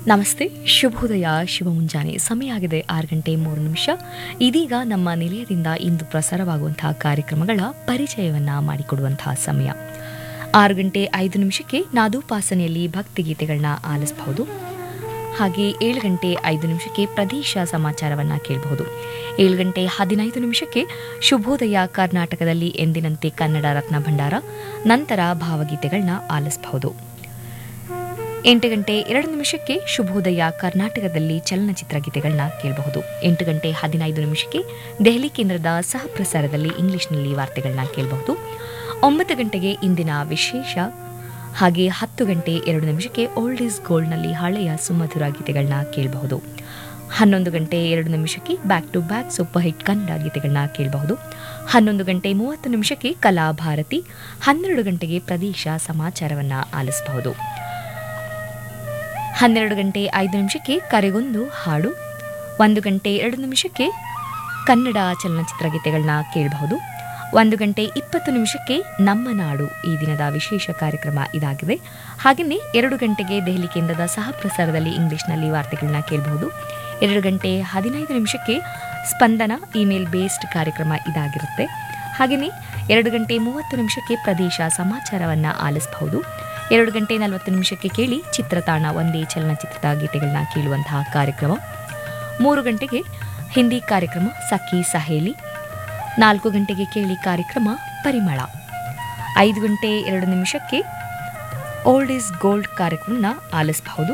ನಮಸ್ತೆ ಶುಭೋದಯ ಶುಭ ಮುಂಜಾನೆ ಸಮಯ ಆಗಿದೆ ಆರು ಗಂಟೆ ಮೂರು ನಿಮಿಷ ಇದೀಗ ನಮ್ಮ ನಿಲಯದಿಂದ ಇಂದು ಪ್ರಸಾರವಾಗುವಂತಹ ಕಾರ್ಯಕ್ರಮಗಳ ಪರಿಚಯವನ್ನ ಮಾಡಿಕೊಡುವಂತಹ ಸಮಯ ಆರು ಗಂಟೆ ಐದು ನಿಮಿಷಕ್ಕೆ ನಾದೋಪಾಸನೆಯಲ್ಲಿ ಭಕ್ತಿಗೀತೆಗಳನ್ನ ಆಲಿಸಬಹುದು ಹಾಗೆ ಏಳು ಗಂಟೆ ಐದು ನಿಮಿಷಕ್ಕೆ ಪ್ರದೇಶ ಸಮಾಚಾರವನ್ನ ಕೇಳಬಹುದು ಏಳು ಗಂಟೆ ಹದಿನೈದು ನಿಮಿಷಕ್ಕೆ ಶುಭೋದಯ ಕರ್ನಾಟಕದಲ್ಲಿ ಎಂದಿನಂತೆ ಕನ್ನಡ ರತ್ನ ಭಂಡಾರ ನಂತರ ಭಾವಗೀತೆಗಳನ್ನ ಆಲಿಸಬಹುದು ಎಂಟು ಗಂಟೆ ಎರಡು ನಿಮಿಷಕ್ಕೆ ಶುಭೋದಯ ಕರ್ನಾಟಕದಲ್ಲಿ ಚಲನಚಿತ್ರ ಗೀತೆಗಳನ್ನ ಕೇಳಬಹುದು ಎಂಟು ಗಂಟೆ ಹದಿನೈದು ನಿಮಿಷಕ್ಕೆ ದೆಹಲಿ ಕೇಂದ್ರದ ಸಹ ಪ್ರಸಾರದಲ್ಲಿ ಇಂಗ್ಲಿಷ್ನಲ್ಲಿ ವಾರ್ತೆಗಳನ್ನ ಕೇಳಬಹುದು ಒಂಬತ್ತು ಗಂಟೆಗೆ ಇಂದಿನ ವಿಶೇಷ ಹಾಗೆ ಹತ್ತು ಗಂಟೆ ಎರಡು ನಿಮಿಷಕ್ಕೆ ಓಲ್ಡ್ ಈಸ್ ಗೋಲ್ಡ್ನಲ್ಲಿ ಹಳೆಯ ಸುಮಧುರ ಗೀತೆಗಳನ್ನ ಕೇಳಬಹುದು ಹನ್ನೊಂದು ಗಂಟೆ ಎರಡು ನಿಮಿಷಕ್ಕೆ back to back super hit Kannada ಗೀತೆಗಳನ್ನ ಕೇಳಬಹುದು ಹನ್ನೊಂದು ಗಂಟೆ ಮೂವತ್ತು ನಿಮಿಷಕ್ಕೆ ಕಲಾ ಭಾರತಿ ಹನ್ನೆರಡು ಗಂಟೆಗೆ ಪ್ರದೇಶ ಸಮಾಚಾರವನ್ನ ಆಲಿಸಬಹುದು ಹನ್ನೆರಡು ಗಂಟೆ ಐದು ನಿಮಿಷಕ್ಕೆ ಕರೆಗೊಂದು ಹಾಡು ಒಂದು ಗಂಟೆ ಎರಡು ನಿಮಿಷಕ್ಕೆ ಕನ್ನಡ ಚಲನಚಿತ್ರ ಗೀತೆಗಳನ್ನ ಕೇಳಬಹುದು ಒಂದು ಗಂಟೆ ಇಪ್ಪತ್ತು ನಿಮಿಷಕ್ಕೆ ನಮ್ಮ ನಾಡು ಈ ದಿನದ ವಿಶೇಷ ಕಾರ್ಯಕ್ರಮ ಇದಾಗಿದೆ ಹಾಗೆಯೇ ಎರಡು ಗಂಟೆಗೆ ದೆಹಲಿ ಕೇಂದ್ರದ ಸಹ ಪ್ರಸಾರದಲ್ಲಿ ಇಂಗ್ಲಿಷ್ನಲ್ಲಿ ವಾರ್ತೆಗಳನ್ನ ಕೇಳಬಹುದು ಎರಡು ಗಂಟೆ ಹದಿನೈದು ನಿಮಿಷಕ್ಕೆ ಸ್ಪಂದನ ಇಮೇಲ್ ಬೇಸ್ಡ್ ಕಾರ್ಯಕ್ರಮ ಇದಾಗಿರುತ್ತೆ ಹಾಗೆಯೇ ಎರಡು ಗಂಟೆ ಮೂವತ್ತು ನಿಮಿಷಕ್ಕೆ ಪ್ರದೇಶ ಸಮಾಚಾರವನ್ನ ಆಲಿಸಬಹುದು ಎರಡು ಗಂಟೆ ನಲವತ್ತು ನಿಮಿಷಕ್ಕೆ ಕೇಳಿ ಚಿತ್ರತಾಣ ಒಂದೇ ಚಲನಚಿತ್ರದ ಗೀತೆಗಳನ್ನ ಕೇಳುವಂತಹ ಕಾರ್ಯಕ್ರಮ ಮೂರು ಗಂಟೆಗೆ ಹಿಂದಿ ಕಾರ್ಯಕ್ರಮ ಸಖಿ ಸಹೇಲಿ ನಾಲ್ಕು ಗಂಟೆಗೆ ಕೇಳಿ ಕಾರ್ಯಕ್ರಮ ಪರಿಮಳ ಐದು ಗಂಟೆ ಎರಡು ನಿಮಿಷಕ್ಕೆ ಓಲ್ಡ್ ಈಸ್ ಗೋಲ್ಡ್ ಕಾರ್ಯಕ್ರಮನ ಆಲಿಸಬಹುದು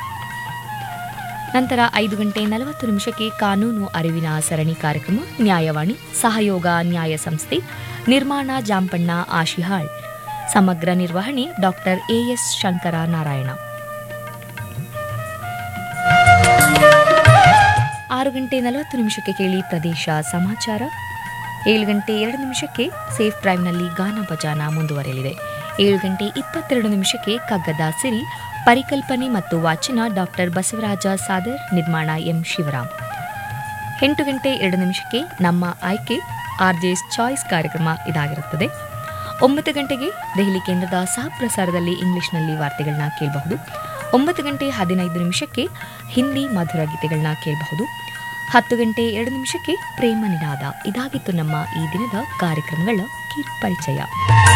ನಂತರ ಐದು ಗಂಟೆ ನಲವತ್ತು ನಿಮಿಷಕ್ಕೆ ಕಾನೂನು ಅರಿವಿನ ಸರಣಿ ಕಾರ್ಯಕ್ರಮ ನ್ಯಾಯವಾಣಿ ಸಹಯೋಗ ನ್ಯಾಯ ಸಂಸ್ಥೆ ನಿರ್ಮಾಣ ಜಾಂಪಣ್ಣ ಆಶಿಹಾಳ್ ಸಮಗ್ರ ನಿರ್ವಹಣೆ ಡಾಕ್ಟರ್ ಎಎಸ್ ಶಂಕರ ನಾರಾಯಣ ಆರು ಗಂಟೆ ನಲವತ್ತು ನಿಮಿಷಕ್ಕೆ ಕೇಳಿ ಪ್ರದೇಶ ಸಮಾಚಾರ ಏಳು ಗಂಟೆ ಎರಡು ನಿಮಿಷಕ್ಕೆ ಸೇಫ್ ಡ್ರೈವ್ನಲ್ಲಿ ಗಾನ ಭಜಾನ ಮುಂದುವರೆಯಲಿದೆ ಏಳು ಗಂಟೆ ಇಪ್ಪತ್ತೆರಡು ನಿಮಿಷಕ್ಕೆ ಕಗ್ಗದ ಸಿರಿ ಪರಿಕಲ್ಪನೆ ಮತ್ತು ವಾಚನ ಡಾಕ್ಟರ್ ಬಸವರಾಜ ಸಾದರ್ ನಿರ್ಮಾಣ ಎಂ ಶಿವರಾಮ್ ಎಂಟು ಗಂಟೆ ಎರಡು ನಿಮಿಷಕ್ಕೆ ನಮ್ಮ ಆಯ್ಕೆ ಆರ್ಜೆಸ್ ಚಾಯ್ಸ್ ಕಾರ್ಯಕ್ರಮ ಇದಾಗಿರುತ್ತದೆ ಒಂಬತ್ತು ಗಂಟೆಗೆ ದೆಹಲಿ ಕೇಂದ್ರದ ಸಹ ಪ್ರಸಾರದಲ್ಲಿ ಇಂಗ್ಲಿಷ್ನಲ್ಲಿ ವಾರ್ತೆಗಳನ್ನ ಕೇಳಬಹುದು ಒಂಬತ್ತು ಗಂಟೆ ಹದಿನೈದು ನಿಮಿಷಕ್ಕೆ ಹಿಂದಿ ಮಧುರ ಗೀತೆಗಳನ್ನ ಕೇಳಬಹುದು ಹತ್ತು ಗಂಟೆ ಎರಡು ನಿಮಿಷಕ್ಕೆ ಪ್ರೇಮ ನಿನಾದ ಇದಾಗಿತ್ತು ನಮ್ಮ ಈ ದಿನದ ಕಾರ್ಯಕ್ರಮಗಳ ಕಿರು ಪರಿಚಯ